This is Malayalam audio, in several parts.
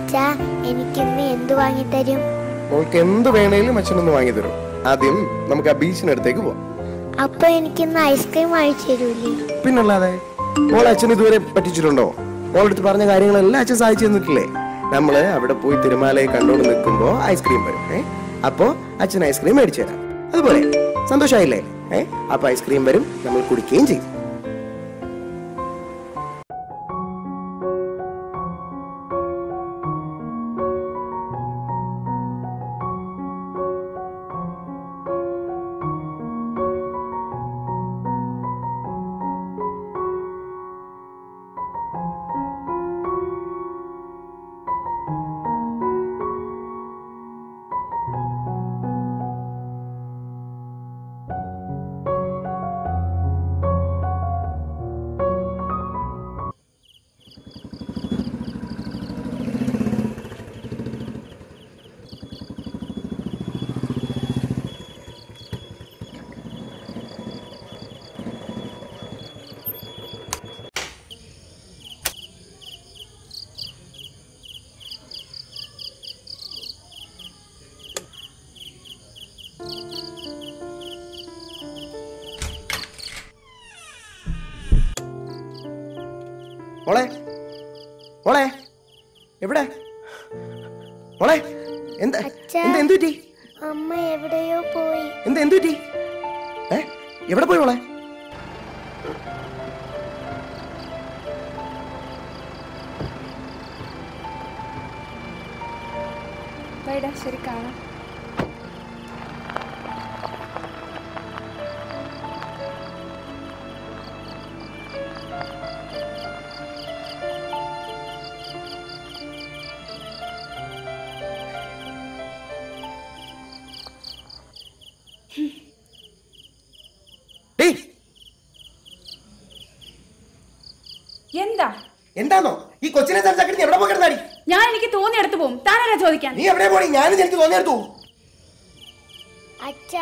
അച്ഛാ എനിക്കിന്ന് എന്ത് വാങ്ങിത്തരും മോൾക്ക് എന്ത് വേണേലും അച്ഛനൊന്ന് വാങ്ങി തരും ആദ്യം നമുക്ക് ആ ബീച്ചിനടുത്തേക്ക് പോവാം അപ്പൊ എനിക്കിന്ന് ഐസ്ക്രീം വാങ്ങിച്ചു തരൂലേ പിന്നല്ലാതെ മോൾ അച്ഛൻ ഇതുവരെ പറ്റിച്ചിട്ടുണ്ടോ മോളടുത്ത് പറഞ്ഞ കാര്യങ്ങളെല്ലാം അച്ഛൻ സഹായിച്ചു തന്നിട്ടില്ലേ നമ്മള് അവിടെ പോയി തിരുമാലയെ കണ്ടോണ്ട് നിൽക്കുമ്പോ ഐസ്ക്രീം വരും ഏ അപ്പോ അച്ഛൻ ഐസ്ക്രീം മേടിച്ചു തരാം അതുപോലെ സന്തോഷമായില്ലേ ഏ അപ്പൊ ഐസ്ക്രീം വരും നമ്മൾ കുടിക്കുകയും ചെയ്യും മോളെ മോളെ എവിടെ മോളെ എന്താ അച്ഛാ. എന്താ എന്ത് പറ്റി അമ്മ എവിടെയോ പോയി എന്താ എന്ത് പറ്റി ഏ എവിടെ പോയി മോളെ ബൈഡാ ശരി കാണാം ഡേയ് എന്താ എന്താണോ ഈ കൊച്ചിനെ സംസാരിച്ചിട്ട് നീ എവിടെ പോയി കിടന്നാടി ഞാൻ എനിക്ക് തോന്നിയെടുത്ത് പോവും താനാരാ ചോദിക്കാൻ നീ എവിടെ പോയി ഞാനും എനിക്ക് തോന്നിയെടുത്തു അച്ഛാ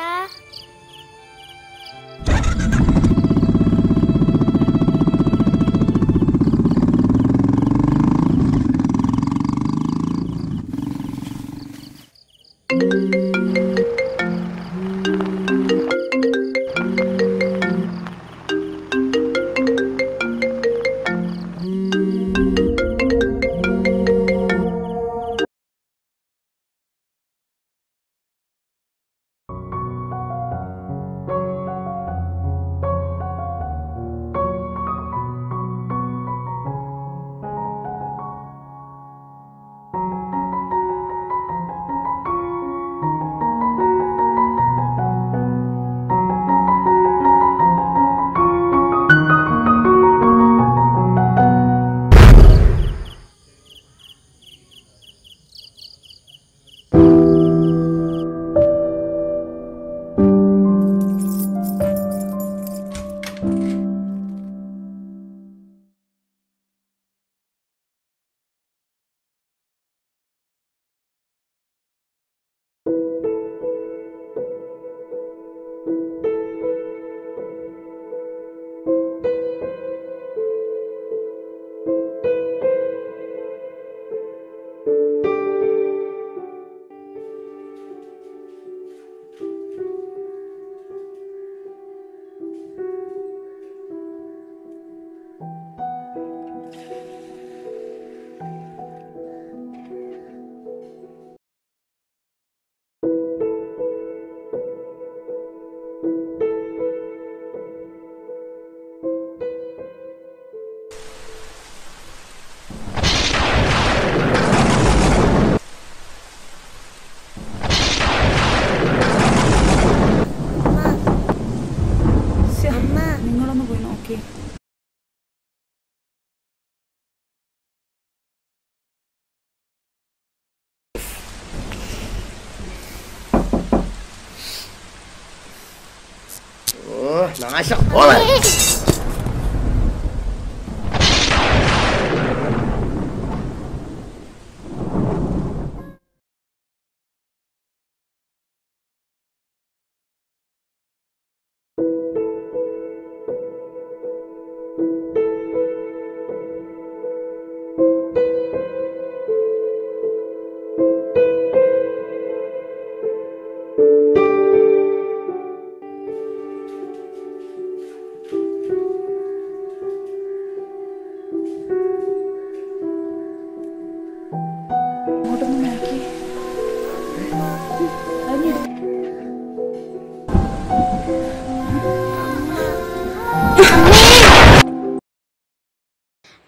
അമ്മ നിങ്ങളൊന്ന് പോയി നോക്കി ഓ നാശം പോവാ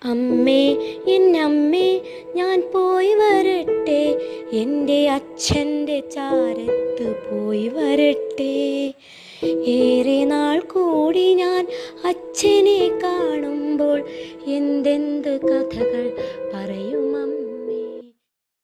അമ്മേ എന്നമ്മേ ഞാൻ പോയി വരട്ടെ എൻ്റെ അച്ഛൻ്റെ ചാരത്ത് പോയി വരട്ടെ ഏറെ നാൾ കൂടി ഞാൻ അച്ഛനെ കാണുമ്പോൾ എന്തെന്ത് കഥകൾ പറയുമമ്മ